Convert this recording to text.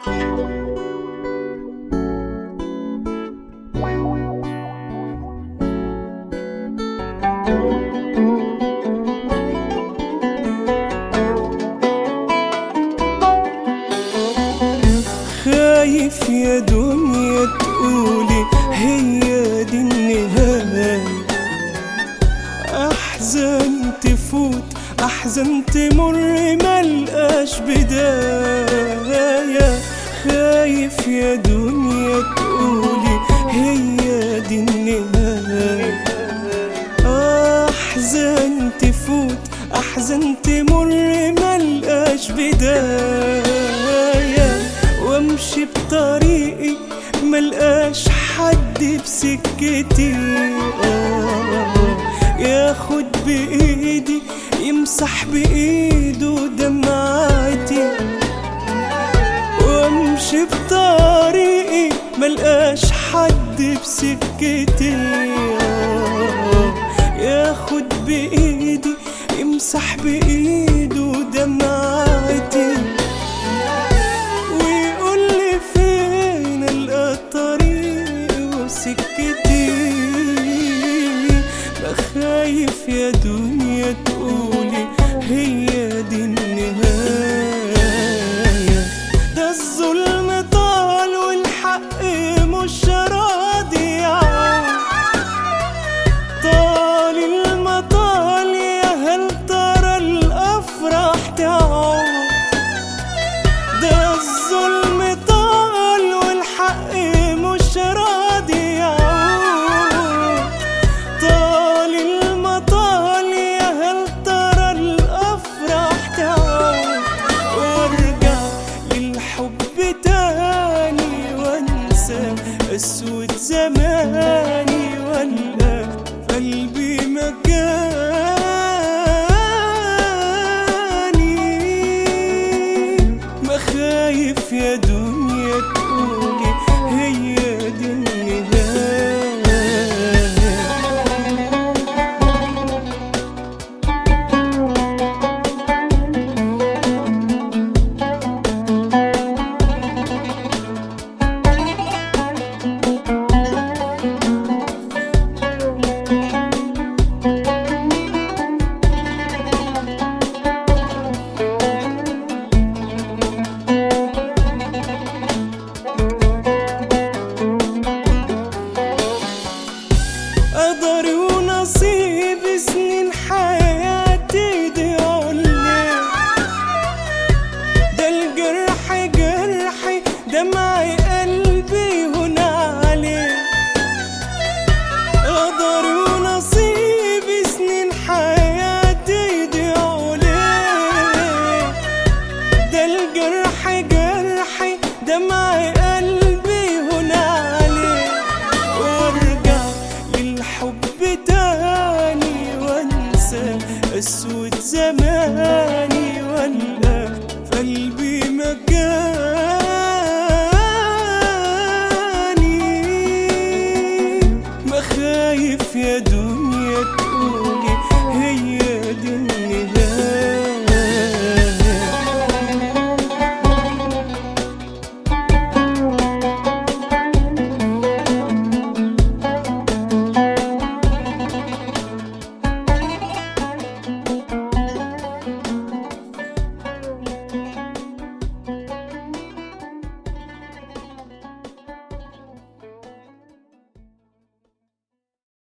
خايف يا دنيا تقولي هي دي النهاية أحزان تفوت أحزان تمر ملقاش بداية خايف يا دنيا تقولي هي دي النهاية أحزان تفوت أحزان تمر ملقاش بداية وامشي بطريقي ملقاش حد بسكتي آه، ياخد بإيدي يمسح بإيده دمعتي وامشي بطريقي ملقاش حد بسكتي آه، ياخد بإيدي يمسح بإيده دمعتي ويقول لي فين القى الطريق وسكتي بخايف يا دنيا تقولي هي دي النهاية ده الظلم طال والحق مش راضي يعود طال المطال يا هل ترى الأفراح تعود ده الظلم طال والحق مش راضي يعود طال المطال يا هل ترى الأفراح تعود وارجع للحب تاني وانسى اسود زماني والقى في قلبي مكاني ما خايف يا دنيا تقولي هي دي النهاية قدري ونصيب سنين حياتي دي علي ده الجرح جرحي دمعي قلبي هنا عليه قدري ونصيب سنين حياتي دي علي ده الجرح جرحي دمعي